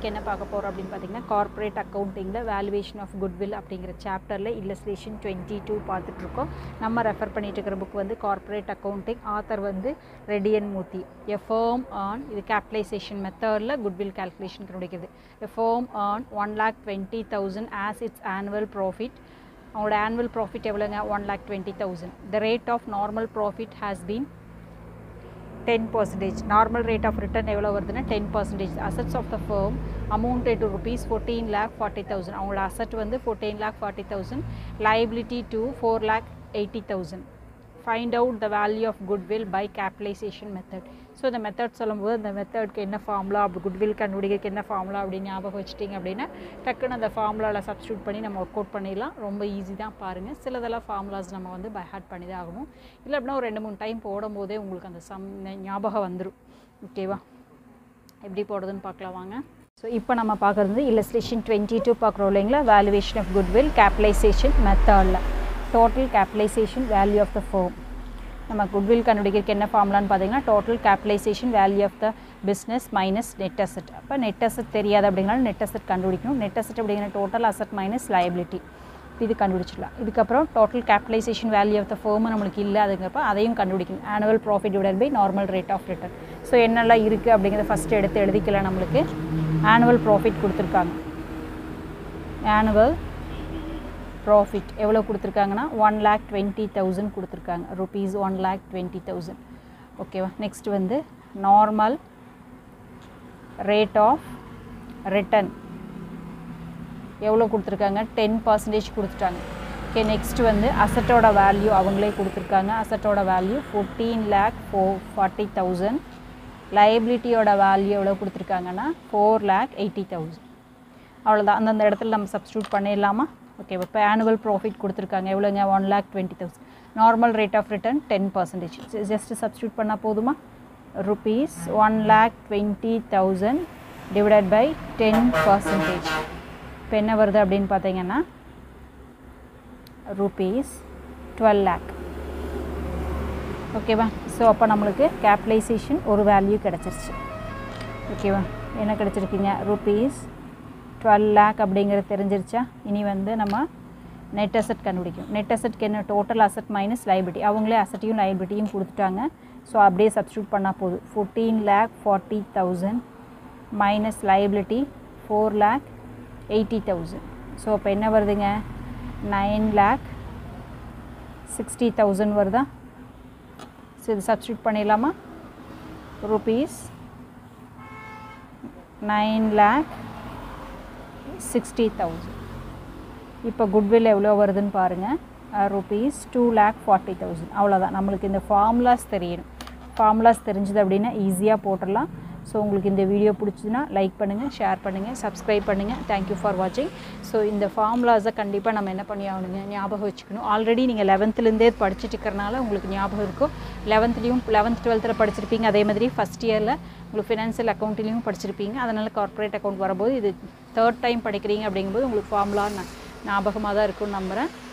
இன்றைக்கி என்ன பார்க்க போகிறோம் அப்படின்னு பார்த்தீங்கன்னா கார்ப்பரேட் அக்கௌண்டிங்கில் வேல்யூவேஷன் ஆஃப் குட்வில் அப்படிங்கிற சாப்டரில் இல்லஸ்ட்ரேஷன் டுவெண்ட்டி டூ பார்த்துட்ருக்கோம் நம்ம ரெஃபர் பண்ணிட்டு இருக்கிற புக் வந்து கார்ப்பரேட் அக்கௌண்டிங் ஆத்தர் வந்து ரெடியன் மூர்த்தி எ ஃபேம் ஆன் இது கேபிட்டலைசேஷன் மெத்தடில் குட்வில் கால்குலேஷன் கிடைக்குது எ ஃபேம் ஆன் one lakh twenty thousand as its annual profit அவங்களோட ஆனுவல் ப்ராஃபிட் எவ்வளோங்க one lakh twenty thousand the rate of normal profit has been ten percentage normal rate of return எவ்வளோ வருதுன்னா ten percentage assets of the firm amounted to rupees fourteen lakh forty thousand அவங்களோட asset வந்து fourteen lakh forty thousand liability to four lakh eighty thousand find out the value of goodwill by capitalization method so இந்த method சொல்லும்போது அந்த மெத்தட்க்கு என்ன formula அப்படி goodwill கண்டுபிடிக்கிறதுக்கு என்ன formula அப்படின்னு ஞாபகம் வச்சிட்டிங்க அப்படின்னா டக்குன்னு அந்த ஃபார்முலாவில் சப்ஸ்டியூட் பண்ணி நம்ம ஒர்க் அவுட் பண்ணிடலாம் ரொம்ப ஈஸி தான் பாருங்கள் சிலதெல்லாம் ஃபார்முலாஸ் நம்ம வந்து பை ஹார்ட் பண்ணி தான் ஆகணும் இல்லை அப்படின்னா ஒரு ரெண்டு மூணு டைம் போடும்போதே உங்களுக்கு அந்த சம் ஞாபகம் வந்துடும் ஓகேவா எப்படி போடுறதுன்னு பார்க்கலாம் வாங்க ஸோ இப்போ நம்ம பார்க்குறது இல்லஸ்ட்ரேஷன் டுவெண்ட்டி டூ பார்க்குறோம் இல்லைங்களா வேல்யூவேஷன் ஆஃப் குட்வில் கேபிட்டலைசேஷன் மெத்தடில் total capitalization value of the firm நம்ம குட்வில் கண்டுபிடிக்கிறதுக்கு என்ன ஃபார்முலான்னு பார்த்தீங்கன்னா total capitalization value of the business minus net asset அப்போ நெட் அசட் தெரியாது அப்படிங்கனால நெட் அசட் கண்டுபிடிக்கணும் நெட் அசட் அப்படிங்கிற டோட்டல் அசட் மைனஸ் லயபிலிட்டி இது கண்டுபிடிச்சிடலாம் இதுக்கப்புறம் total capitalization value of the firm நம்மளுக்கு இல்லை அதுங்கிறப்ப அதையும் கண்டுபிடிக்கணும் annual profit divide by normal rate of return so என்னெல்லாம் இருக்குது அப்படிங்கிறத ஃபஸ்ட்டு எடுத்து எழுதிக்கலாம் நம்மளுக்கு ஆனுவல் ப்ராஃபிட் கொடுத்துருக்காங்க ஆனுவல் ப்ராஃபிட் எவ்வளோ கொடுத்துருக்காங்கன்னா ஒன் லேக் டுவெண்ட்டி தௌசண்ட் கொடுத்துருக்காங்க rupees one lakh twenty thousand ஓகேவா நெக்ஸ்ட் வந்து நார்மல் ரேட் ஆஃப் ரிட்டன் எவ்வளோ கொடுத்துருக்காங்க டென் பர்சன்டேஜ் கொடுத்துட்டாங்க ஓகே நெக்ஸ்ட் வந்து அசட்டோட வேல்யூ அவங்களே கொடுத்துருக்காங்க அசட்டோட வேல்யூ ஃபோர்டீன் லேக் ஃபோ ஃபார்ட்டி தௌசண்ட் லைபிலிட்டியோட வேல்யூ எவ்வளோ கொடுத்துருக்காங்கன்னா ஃபோர் லேக் எயிட்டி தௌசண்ட் அவ்வளோதான் அந்தந்த இடத்துல நம்ம சப்ஸ்டியூட் பண்ணிடலாமா ஓகே இப்போ ஆனுவல் ப்ராஃபிட் கொடுத்துருக்காங்க எவ்வளோங்க one lakh twenty thousand normal rate of return ten percentage just substitute பண்ணால் போதுமா rupees one lakh twenty thousand divided by ten percentage இப்போ என்ன வருது அப்படின்னு பார்த்தீங்கன்னா ருபீஸ் டுவெல் லேக் ஓகேவா ஸோ அப்போ நம்மளுக்கு கேபிட்டலைசேஷன் ஒரு வேல்யூ கிடச்சிருச்சு ஓகேவா என்ன கிடச்சிருக்குங்க ருபீஸ் டுவெல் லேக் அப்படிங்கிறது தெரிஞ்சிருச்சா இனி வந்து நம்ம நெட் அசட் கண்டுபிடிக்கும் நெட் அசட்க்கு என்ன டோட்டல் அசட் மைனஸ் லைபிலிட்டி அவங்களே அசட்டையும் லைபிலிட்டியும் கொடுத்துட்டாங்க ஸோ அப்படியே சப்ஸ்டியூட் பண்ணால் போதும் fourteen lakh forty thousand minus liability four lakh eighty thousand so அப்போ என்ன வருதுங்க நைன் லேக் சிக்ஸ்டி தௌசண்ட் வருதா ஸோ இது சப்ஸ்டியூட் பண்ணிடலாமா rupees nine lakh sixty thousand இப்போ குட்வில் எவ்வளோ வருதுன்னு பாருங்கள் rupees two lakh forty thousand அவ்வளோதான் நம்மளுக்கு இந்த ஃபார்முலாஸ் தெரியணும் ஃபார்முலாஸ் தெரிஞ்சுது அப்படின்னா ஈஸியாக போட்டுடலாம் ஸோ உங்களுக்கு இந்த வீடியோ பிடிச்சதுன்னா லைக் பண்ணுங்கள் ஷேர் பண்ணுங்கள் சப்ஸ்கிரைப் பண்ணுங்கள் தேங்க்யூ ஃபார் வாட்சிங் ஸோ இந்த ஃபார்முலாஸை கண்டிப்பாக நம்ம என்ன பண்ணி ஆகணுங்க ஞாபகம் வச்சுக்கணும் ஆல்ரெடி நீங்கள் லெவன்த்துலேருந்தே படிச்சுட்டு இருக்கிறனால உங்களுக்கு ஞாபகம் இருக்கும் லெவன்த்லேயும் லெவன்த் டுவெல்த்தில் படிச்சிருப்பீங்க அதே மாதிரி ஃபஸ்ட் இயரில் உங்களுக்கு ஃபினான்ஷியல் அக்கௌண்ட்லேயும் படிச்சிருப்பீங்க அதனால் கார்ப்பரேட் அக்கௌண்ட் வரும்போது இது தேர்ட் டைம் படிக்கிறீங்க அப்படிங்கும்போது உங்களுக்கு ஃபார்முலா ஞாபகமாக தான் இருக்கும்னு நம்புகிறேன்